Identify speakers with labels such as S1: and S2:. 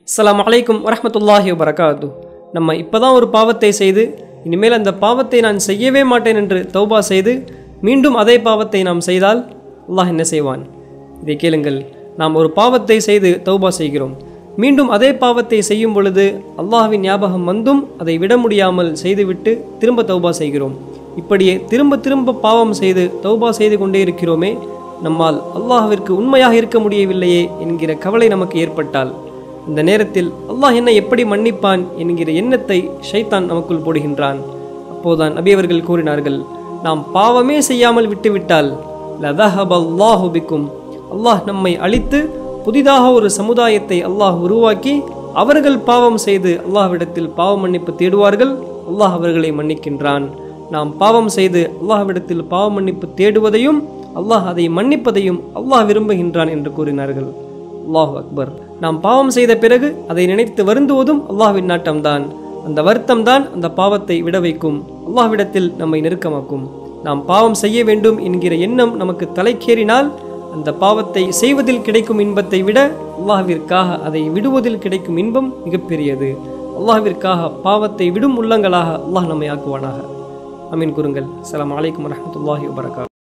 S1: அஸ்ஸலாமு அலைக்கும் வரஹ்மத்துல்லாஹி வபரகாத்து நம்ம இப்போ தான் ஒரு பாவத்தை செய்து இனிமேல் அந்த பாவத்தை நான் செய்யவே மாட்டேன் என்று தௌபா செய்து மீண்டும் அதே பாவத்தை நாம் செய்தால் அல்லாஹ் என்ன செய்வான் இதை கேளுங்கள் நாம் ஒரு பாவத்தை செய்து தௌபா செய்கிறோம் மீண்டும் அதே பாவத்தை செய்யும் பொழுது அல்லாஹ்வின் ஞாபகம் வந்தும் அதை விட முடியாமல் செய்துவிட்டு திரும்ப தௌபா செய்கிறோம் இப்படியே திரும்ப திரும்ப பாவம் செய்து தௌபா செய்து கொண்டே இருக்கிறோமே நம்மால் அல்லாஹ்விற்கு உண்மையாக இருக்க முடியவில்லையே என்கிற கவலை நமக்கு ஏற்பட்டால் இந்த நேரத்தில் அல்லாஹ் என்னை எப்படி மன்னிப்பான் என்கிற எண்ணத்தை ஷைத்தான் நமக்குள் போடுகின்றான் அப்போதான் நபி அவர்கள் கூறினார்கள் நாம் பாவமே செய்யாமல் விட்டுவிட்டால் லதஹபல்லாஹு பிக்கும் அல்லாஹ் நம்மை அழித்து புதிதாக ஒரு சமுதாயத்தை அல்லாஹ் உருவாக்கி அவர்கள் பாவம் செய்து அல்லாஹ்விடத்தில் பாவ மன்னிப்பு தேடுவார்கள் அல்லாஹ் அவர்களை மன்னிக்கின்றான் நாம் பாவம் செய்து அல்லாஹ்விடத்தில் பாவ மன்னிப்பு தேடுவதையும் அல்லாஹ் அதை மன்னிப்பதையும் அல்லாஹ் விரும்புகின்றான் என்று கூறினார்கள் அல்லாஹ் அக்பர் நாம் பாவம் செய்த பிறகு அதை நினைத்து வருந்துவதும் அல்லாஹ்வின் நாட்டம்தான் அந்த வருத்தம் தான் அந்த பாவத்தை விட வைக்கும் அல்லாஹ்விடத்தில் நம்மை நெருக்கமாக்கும் நாம் பாவம் செய்ய வேண்டும் என்கிற எண்ணம் நமக்கு தலைக்கேறினால் அந்த பாவத்தை செய்வதில் கிடைக்கும் இன்பத்தை விட அல்லாஹ்விற்காக அதை விடுவதில் கிடைக்கும் இன்பம் மிகப்பெரியது அல்லாஹ்விற்காக பாவத்தை விடும் உள்ளங்களாக அல்லாஹ் நம்மை ஆக்குவானாக அமீன் கூறுங்கள் அஸ்ஸலாமு அலைக்கும் வரஹ்மத்துல்லாஹி வபரகாத்துஹு